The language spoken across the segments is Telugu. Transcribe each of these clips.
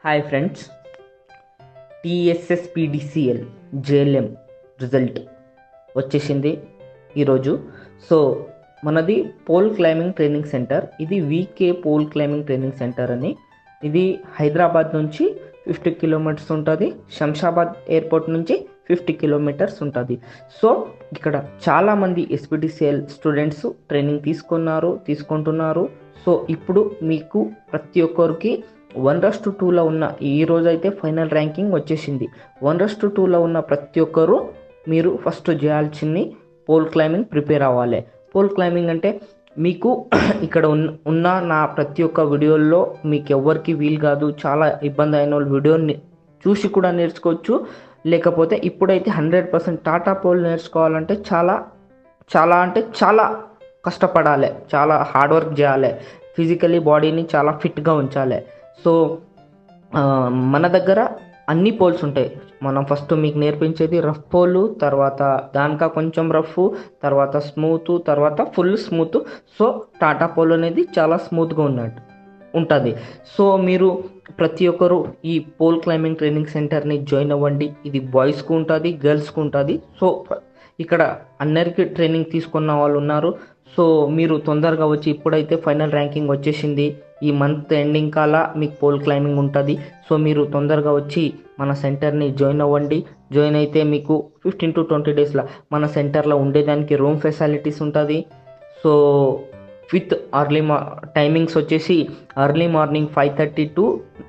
hi friends TSSPDCL JLM result వచ్చేసింది ఈరోజు సో మనది పోల్ క్లైంబింగ్ ట్రైనింగ్ సెంటర్ ఇది VK pole climbing training center అని ఇది హైదరాబాద్ నుంచి ఫిఫ్టీ కిలోమీటర్స్ ఉంటుంది శంషాబాద్ ఎయిర్పోర్ట్ నుంచి ఫిఫ్టీ కిలోమీటర్స్ ఉంటుంది సో ఇక్కడ చాలామంది ఎస్పిడిసిఎల్ స్టూడెంట్స్ ట్రైనింగ్ తీసుకున్నారు తీసుకుంటున్నారు సో ఇప్పుడు మీకు ప్రతి ఒక్కరికి వన్ రస్ టు టూలో ఉన్న ఈ రోజు అయితే ఫైనల్ ర్యాంకింగ్ వచ్చేసింది వన్ రస్ టు టూలో ఉన్న ప్రతి ఒక్కరు మీరు ఫస్ట్ చేయాల్సింది పోల్ క్లైంబింగ్ ప్రిపేర్ అవ్వాలి పోల్ క్లైంబింగ్ అంటే మీకు ఇక్కడ ఉన్న ఉన్న నా ప్రతి ఒక్క వీడియోల్లో మీకు ఎవరికి వీలు కాదు చాలా ఇబ్బంది అయిన వాళ్ళు వీడియోని చూసి కూడా నేర్చుకోవచ్చు లేకపోతే ఇప్పుడైతే హండ్రెడ్ పర్సెంట్ టాటా పోల్ నేర్చుకోవాలంటే చాలా చాలా అంటే చాలా కష్టపడాలి చాలా హార్డ్ వర్క్ చేయాలి ఫిజికలీ బాడీని చాలా ఫిట్గా ఉంచాలి సో ఆ, మన దగ్గర అన్ని పోల్స్ ఉంటాయి మనం ఫస్ట్ మీకు నేర్పించేది రఫ్ పోలు తర్వాత దానికా కొంచెం రఫ్ తర్వాత స్మూత్ తర్వాత full smooth so Tata pole అనేది చాలా స్మూత్గా ఉన్నట్టు ఉంటుంది సో మీరు ప్రతి ఒక్కరు ఈ పోల్ క్లైంబింగ్ ట్రైనింగ్ సెంటర్ని జాయిన్ అవ్వండి ఇది బాయ్స్కు ఉంటుంది గర్ల్స్కు ఉంటుంది సో ఇక్కడ అందరికీ ట్రైనింగ్ తీసుకున్న వాళ్ళు ఉన్నారు సో మీరు తొందరగా వచ్చి ఇప్పుడైతే ఫైనల్ ర్యాంకింగ్ వచ్చేసింది ఈ మంత్ ఎండింగ్ కాల మీకు పోల్ క్లైంబింగ్ ఉంటుంది సో మీరు తొందరగా వచ్చి మన సెంటర్ని జాయిన్ అవ్వండి జాయిన్ అయితే మీకు ఫిఫ్టీన్ టు ట్వంటీ డేస్లో మన సెంటర్లో ఉండేదానికి రూమ్ ఫెసిలిటీస్ ఉంటుంది సో విత్ అర్లీ మా టైమింగ్స్ వచ్చేసి early morning five thirty to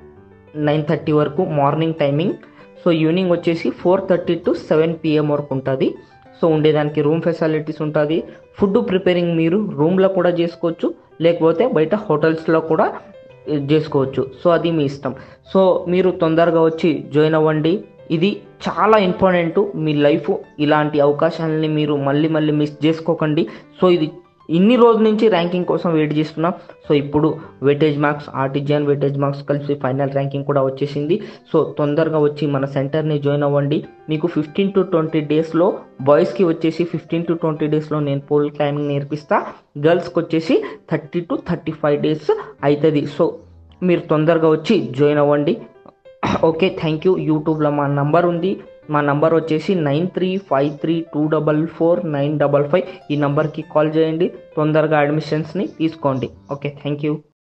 nine thirty వరకు మార్నింగ్ టైమింగ్ సో ఈవినింగ్ వచ్చేసి four thirty to seven PM వరకు ఉంటుంది సో ఉండేదానికి రూమ్ ఫెసిలిటీస్ ఉంటుంది ఫుడ్ ప్రిపేరింగ్ మీరు రూమ్లో కూడా చేసుకోవచ్చు లేకపోతే బయట హోటల్స్లో కూడా eh, చేసుకోవచ్చు సో అది మీ ఇష్టం సో మీరు తొందరగా వచ్చి జాయిన్ అవ్వండి ఇది చాలా ఇంపార్టెంట్ మీ లైఫ్ ఇలాంటి అవకాశాలని మీరు మళ్ళీ మళ్ళీ మిస్ చేసుకోకండి సో ఇది ఇన్ని రోజుల నుంచి ర్యాంకింగ్ కోసం వెయిట్ చేస్తున్నాం సో ఇప్పుడు weightage marks artisan weightage marks కలిసి ఫైనల్ ర్యాంకింగ్ కూడా వచ్చేసింది సో తొందరగా వచ్చి మన సెంటర్ని జాయిన్ అవ్వండి మీకు ఫిఫ్టీన్ టు ట్వంటీ డేస్లో బాయ్స్కి వచ్చేసి ఫిఫ్టీన్ టు ట్వంటీ డేస్లో నేను పోల్ క్లైంబింగ్ నేర్పిస్తా గర్ల్స్కి వచ్చేసి thirty to thirty five days అవుతుంది సో మీరు తొందరగా వచ్చి జాయిన్ అవ్వండి ఓకే థ్యాంక్ యూ యూట్యూబ్లో మా నంబర్ ఉంది మా నంబర్ వచ్చేసి nine three five three two double four nine double five ఈ నంబర్కి కాల్ చేయండి తొందరగా అడ్మిషన్స్ని తీసుకోండి ఓకే థ్యాంక్ యూ